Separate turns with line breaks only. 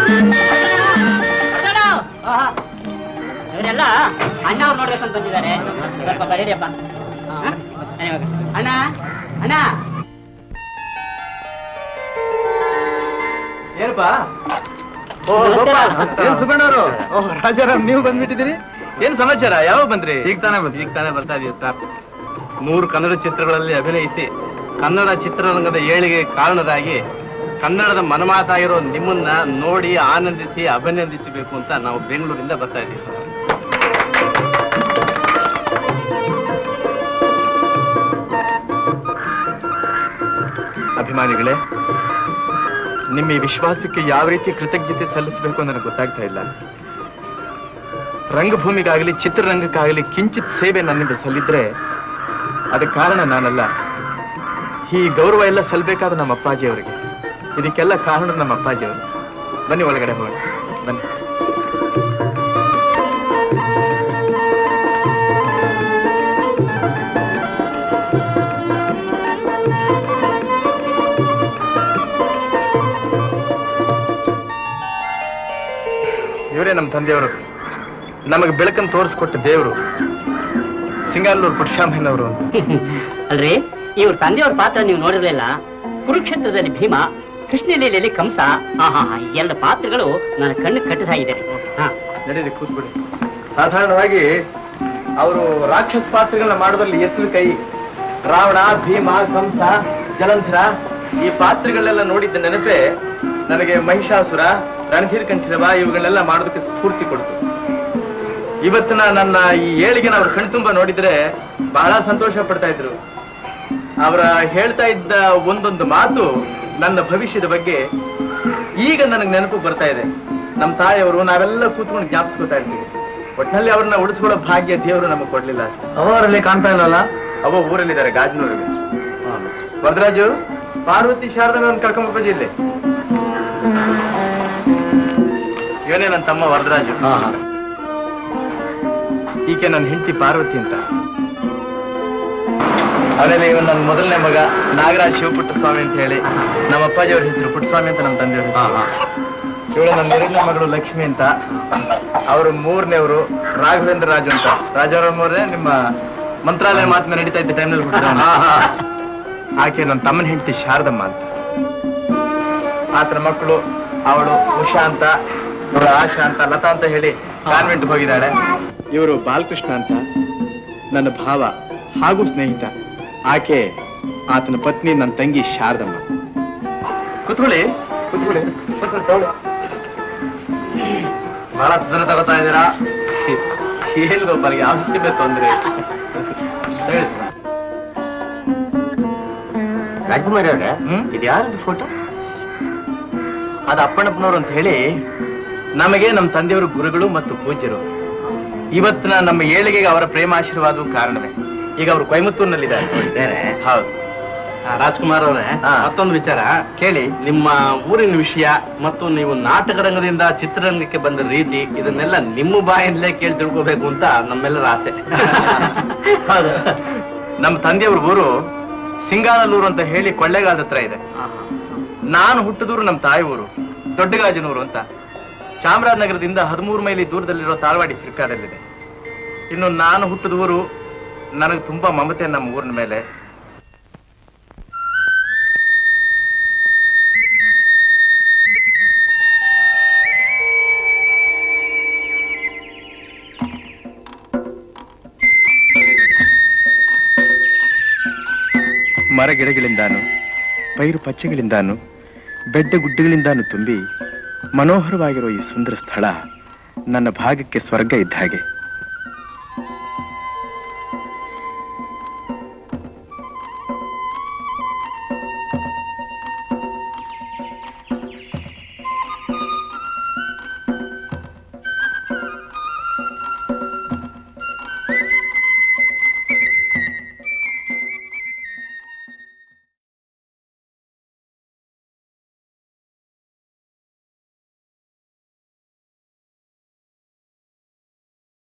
ಇವರೆಲ್ಲ ಅಣ್ಣ ಅವ್ರು ನೋಡ್ಬೇಕಂತ ಬಂದಿದ್ದಾರೆ ಸ್ವಲ್ಪ ಬರೀರಿಯಪ್ಪ ಹ? ಇವಾಗ. ಅಣ್ಣ ಅಣ್ಣ
ಏನಪ್ಪ ಓ ಗೋಪಾಲ್ ಏನ್ ಸುಬ್ಬಣ್ಣವರು ಓ ರಾಜಾರಾಮ್ ನೀವು ಬಂದ್ಬಿಟ್ಟಿದ್ದೀರಿ ಏನ್ ಸಮಾಚಾರ ಯಾವಾಗ ಬಂದ್ರಿ ಈಗ ತಾನೇ ಬಂದ್ರಿ ಈಗ ತಾನೇ ಬರ್ತಾ ಇದೀವಿ ಸರ್ ಮೂರು ಕನ್ನಡ ಚಿತ್ರಗಳಲ್ಲಿ ಅಭಿನಯಿಸಿ ಕನ್ನಡ ಚಿತ್ರರಂಗದ ಏಳಿಗೆ ಕಾರಣರಾಗಿ ಕನ್ನಡದ ಮನಮಾತಾಗಿರೋ ನಿಮ್ಮನ್ನ ನೋಡಿ ಆನಂದಿಸಿ ಅಭಿನಂದಿಸಬೇಕು ಅಂತ ನಾವು ಬೆಂಗಳೂರಿಂದ ಬರ್ತಾ ಇದ್ದೀವಿ ಅಭಿಮಾನಿಗಳೇ ನಿಮ್ಮ ಈ ವಿಶ್ವಾಸಕ್ಕೆ ಯಾವ ರೀತಿ ಕೃತಜ್ಞತೆ ಸಲ್ಲಿಸಬೇಕು ನನಗೆ ಗೊತ್ತಾಗ್ತಾ ಇಲ್ಲ ರಂಗಭೂಮಿಗಾಗಲಿ ಚಿತ್ರರಂಗಕ್ಕಾಗಲಿ ಕಿಂಚಿತ್ ಸೇವೆ ನನ್ನಿಂದ ಸಲ್ಲಿದ್ರೆ ಅದಕ್ಕೆ ಕಾರಣ ನಾನಲ್ಲ ಈ ಗೌರವ ಎಲ್ಲ ಸಲ್ಲಬೇಕಾದ ನಮ್ಮ ಅಪ್ಪಾಜಿ ಅವರಿಗೆ ಇದಕ್ಕೆಲ್ಲ ಕಾರಣ ನಮ್ಮ ಅಪ್ಪಾಜಿ ಅವರು ಬನ್ನಿ ಒಳಗಡೆ ಹೋಗೋಣ ಬನ್ನಿ ಇವರೇ ನಮ್ಮ ತಂದೆಯವರು ನಮಗೆ ಬೆಳಕನ್ನು ತೋರಿಸ್ಕೊಟ್ಟ ದೇವರು ಸಿಂಗಾಲೂರು ಪುರುಷಾಮಯ್ಯನವರು ಅಂತ
ಅಲ್ರಿ ಇವ್ರ ತಂದೆಯವ್ರ ಪಾತ್ರ ನೀವು ನೋಡಿರಲಿಲ್ಲ ಕುರುಕ್ಷೇತ್ರದಲ್ಲಿ ಭೀಮ ಕೃಷ್ಣಲೀಲೆಯಲ್ಲಿ ಕಂಸ ಆಹಾ ಎರಡು ಪಾತ್ರಗಳು ನನ್ನ ಕಣ್ಣು ಕಟ್ಟದಾಗಿದ್ದಾರೆ ಹಾ
ನಡೀರಿ ಕೂತ್ಬಿಡಿ ಸಾಧಾರಣವಾಗಿ ಅವರು ರಾಕ್ಷಸ ಪಾತ್ರಗಳನ್ನ ಮಾಡೋದ್ರಲ್ಲಿ ಎತ್ತದ ಕೈ ರಾವಣ ಭೀಮ ಕಂಸ ಜಲಂಧರ ಈ ಪಾತ್ರಗಳನ್ನೆಲ್ಲ ನೋಡಿದ್ದ ನೆನಪೆ ನನಗೆ ಮಹಿಷಾಸುರ ರಣಧೀರ್ ಕಂಠಿರವ ಇವುಗಳನ್ನೆಲ್ಲ ಮಾಡೋದಕ್ಕೆ ಸ್ಫೂರ್ತಿ ಕೊಡ್ತು ಇವತ್ತಿನ ನನ್ನ ಈ ಏಳಿಗೆ ಅವ್ರ ಕಣ್ತುಂಬ ನೋಡಿದ್ರೆ ಬಹಳ ಸಂತೋಷ ಪಡ್ತಾ ಇದ್ರು ಅವರ ಹೇಳ್ತಾ ಇದ್ದ ಒಂದೊಂದು ಮಾತು ನನ್ನ ಭವಿಷ್ಯದ ಬಗ್ಗೆ ಈಗ ನನಗೆ ನೆನಪು ಬರ್ತಾ ಇದೆ ನಮ್ಮ ತಾಯಿಯವರು ನಾವೆಲ್ಲ ಕೂತ್ಕೊಂಡು ಜ್ಞಾಪಿಸ್ಕೊತಾ ಇರ್ತೀವಿ ಒಟ್ಟಿನಲ್ಲಿ ಅವ್ರನ್ನ ಉಳಿಸ್ಕೊಳ್ಳೋ ಭಾಗ್ಯ ದೇವರು ನಮಗೆ ಕೊಡ್ಲಿಲ್ಲ ಅಷ್ಟೇ ಅವರಲ್ಲಿ ಕಾಣ್ತಾ ಇಲ್ಲಲ್ಲ ಅವ ಊರಲ್ಲಿದ್ದಾರೆ ಗಾಜನೂರಿಗೆ ವರದರಾಜು ಪಾರ್ವತಿ ಶಾರದವನ್ನು ಕರ್ಕೊಂಡ್ಬಜ್ಜಿ ಇಲ್ಲಿ ಇವನೇ ನನ್ನ ತಮ್ಮ ವರದರಾಜು ಈಕೆ ನನ್ನ ಹೆಂಡತಿ ಪಾರ್ವತಿ ಅಂತ ಆಮೇಲೆ ಇವನ್ ನನ್ನ ಮೊದಲನೇ ಮಗ ನಾಗರಾಜ್ ಶಿವಪುಟ್ಟಸ್ವಾಮಿ ಅಂತ ಹೇಳಿ ನಮ್ಮ ಅಪ್ಪಾಜಿ ಅವ್ರ ಹೆಸರು ಪುಟ್ಟಸ್ವಾಮಿ ಅಂತ ನಮ್ಮ ತಂದೆಯವ್ರ ಇವಳು ನನ್ನ ಎರಡನೇ ಮಗಳು ಲಕ್ಷ್ಮಿ ಅಂತ ಅವರು ಮೂರನೇವರು ರಾಘವೇಂದ್ರ ರಾಜು ಅಂತ ರಾಜವರ ಮೂರನೇ ನಿಮ್ಮ ಮಂತ್ರಾಲಯ ಮಾತಿನ ನಡೀತಾ ಇದ್ದ ಟೈಮ್ನಲ್ಲಿ ಆಕೆ ನನ್ನ ತಮ್ಮನ ಹೆಂಡತಿ ಶಾರದಮ್ಮ ಅಂತ ಆತನ ಮಕ್ಕಳು ಅವಳು ಉಷಾ ಅಂತ ಇವಳು ಆಶಾ ಅಂತ ಲತಾ ಅಂತ ಹೇಳಿ ಕಾನ್ವೆಂಟ್ ಹೋಗಿದ್ದಾಳೆ ಇವರು ಬಾಲಕೃಷ್ಣ ಅಂತ ನನ್ನ ಭಾವ ಹಾಗೂ ಸ್ನೇಹಿತ ಆಕೆ ಆತನ ಪತ್ನಿ ನನ್ನ ತಂಗಿ ಶಾರದಮ್ಮ ಕೂತ್ಕೊಳ್ಳಿ ಕೂತ್ಕೊಳ್ಳಿ ಕೂತ್ಕೊಳ್ಳಿ, ತಗೊಳ್ಳಿ. ಬಹಳ ತೊಂದರೆ ತಗೋತಾ ಇದ್ದೀರಾ ಏನ್ ಗೊಬ್ಬರಿಗೆ ಅವಶ್ಯಕ ತೊಂದರೆ ಹೇಳಿ ಸರ್.
ರಾಜಕುಮಾರಿ ಅವ್ರೆ
ಹ್ಮ್?
ಇದು ಯಾರದು ಫೋಟೋ
ಅದು ಅಪ್ಪಣ್ಣಪ್ಪನವರು ಅಂತ ಹೇಳಿ ನಮಗೆ ನಮ್ಮ ತಂದೆಯವರು ಗುರುಗಳು ಮತ್ತು ಪೂಜ್ಯರು ಇವತ್ತಿನ ನಮ್ಮ ಏಳಿಗೆಗೆ ಅವರ ಪ್ರೇಮಾಶೀರ್ವಾದವು ಕಾರಣವೇ ಈಗ ಅವರು ಕೊಯಮತ್ತೂರಿನಲ್ಲಿದ್ದಾರೆ ಹೌದು
ರಾಜ್ಕುಮಾರ್ ಅವರೇ
ಹಾ.
ಮತ್ತೊಂದು ವಿಚಾರ
ಕೇಳಿ
ನಿಮ್ಮ ಊರಿನ ವಿಷಯ ಮತ್ತು ನೀವು ನಾಟಕ ರಂಗದಿಂದ ಚಿತ್ರರಂಗಕ್ಕೆ ಬಂದ ರೀತಿ ಇದನ್ನೆಲ್ಲ ನಿಮ್ಮ ಬಾಯಿಂದಲೇ ಕೇಳಿ ತಿಳ್ಕೋಬೇಕು ಅಂತ ನಮ್ಮೆಲ್ಲರ ಆಸೆ
ಹೌದು ನಮ್ಮ ತಂದೆಯವ್ರ ಊರು ಸಿಂಗಾನಲ್ಲೂರು ಅಂತ ಹೇಳಿ ಕೊಳ್ಳೇಗಾಲದ ಹತ್ರ ಇದೆ ನಾನು ಹುಟ್ಟಿದೂರು ನಮ್ಮ ತಾಯಿ ಊರು ದೊಡ್ಡಗಾಜನೂರು ಅಂತ ಚಾಮರಾಜನಗರದಿಂದ ಹದಿಮೂರು ಮೈಲಿ ದೂರದಲ್ಲಿರೋ ತಾಳ್ವಾಡಿ ಸಿರ್ಕಾದಲ್ಲಿದೆ ಇನ್ನು ನಾನು ಹುಟ್ಟಿದ ಊರು ನನಗೆ ತುಂಬಾ ಮಮತೆ ನಮ್ಮ ಊರಿನ ಮೇಲೆ ಮರಗಿಡಗಳಿಂದಾನು ಪೈರು ಪಚ್ಚೆಗಳಿಂದಾನು ಬೆಡ್ಡ ಗುಡ್ಡಗಳಿಂದಾನು ತುಂಬಿ ಮನೋಹರವಾಗಿರೋ ಈ ಸುಂದರ ಸ್ಥಳ ನನ್ನ ಭಾಗಕ್ಕೆ ಸ್ವರ್ಗ ಇದ್ದ ಹಾಗೆ